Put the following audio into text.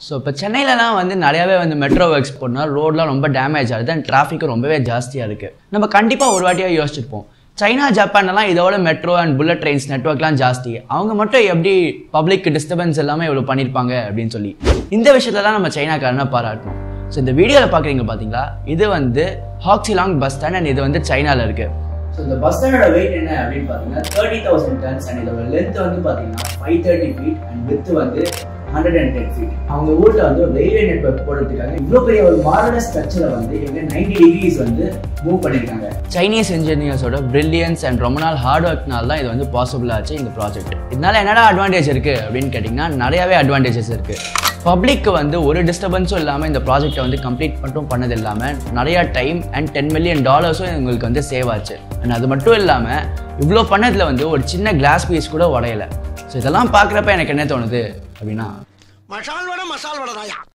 so இப்போ சென்னையிலலாம் வந்து நிறையாவே வந்து மெட்ரோ ஒர்க்ஸ் போனால் ரோட்லாம் ரொம்ப டேமேஜ் ஆகுது அண்ட் டிராஃபிக்கும் ரொம்பவே ஜாஸ்தியாக இருக்குது நம்ம கண்டிப்பாக ஒரு வாட்டியாக யோசிச்சிருப்போம் சைனா ஜப்பான்லாம் இதோட மெட்ரோ அண்ட் புல்லட் ட்ரெயின்ஸ் நெட்ஒர்க்லாம் ஜாஸ்தி அவங்க மட்டும் எப்படி பப்ளிக் டிஸ்டர்பன்ஸ் எல்லாமே இவ்வளோ பண்ணியிருப்பாங்க அப்படின்னு சொல்லி இந்த விஷயத்துல தான் நம்ம சைனாக்காரனை பாராட்டணும் ஸோ இந்த வீடியோவில் பார்க்குறீங்க பார்த்தீங்களா இது வந்து ஹாக்ஸிலாங் பஸ் ஸ்டாண்ட் அண்ட் இது வந்து சைனாவில் இருக்குது ஸோ இந்த பஸ் ஸ்டாண்டோட வெயிட் என்ன அப்படின்னு பார்த்தீங்கன்னா தேர்ட்டி தௌசண்ட் டன்ஸ் அண்ட் இதோட லென்த் வந்து பார்த்தீங்கன்னா five thirty feet and with வந்து ஹண்ட்ரட் அண்ட் டென் ஃபீட் அவங்க ஊரில் வந்து ஒரு ரயில்வே நெட்ஒர்க் போடுறதுக்காக இவ்வளோ பெரிய ஒரு மாடர்ன ஸ்ட்ரக்சரை வந்து எங்க நைன்டி டிகிரிஸ் வந்து மூவ் பண்ணியிருக்காங்க சைனீஸ் இன்ஜினியர்ஸோட பிரில்லியன்ஸ் அண்ட் ரொம்ப நாள் ஹார்ட் ஒர்க்னால தான் இது வந்து பாசிபிள் ஆச்சு இந்த ப்ராஜெக்ட் இதனால என்னடா அட்வான்டேஜ் இருக்கு அப்படின்னு கேட்டிங்கன்னா நிறையவே அட்வான்டேஜஸ் இருக்கு பப்ளிக்கு வந்து ஒரு டிஸ்டர்பன்ஸும் இல்லாமல் இந்த ப்ராஜெக்ட்டை வந்து கம்ப்ளீட் மட்டும் பண்ணது இல்லாமல் நிறைய டைம் அண்ட் டென் மில்லியன் டாலர்ஸும் உங்களுக்கு வந்து சேவ் ஆச்சு அண்ட் அது மட்டும் இல்லாமல் இவ்வளோ பண்ணதில் வந்து ஒரு சின்ன கிளாஸ் பீஸ் கூட உடையலை ஸோ இதெல்லாம் பார்க்குறப்ப எனக்கு என்ன தோணுது அப்படின்னா மசால் வடை மசால் வடை தாயா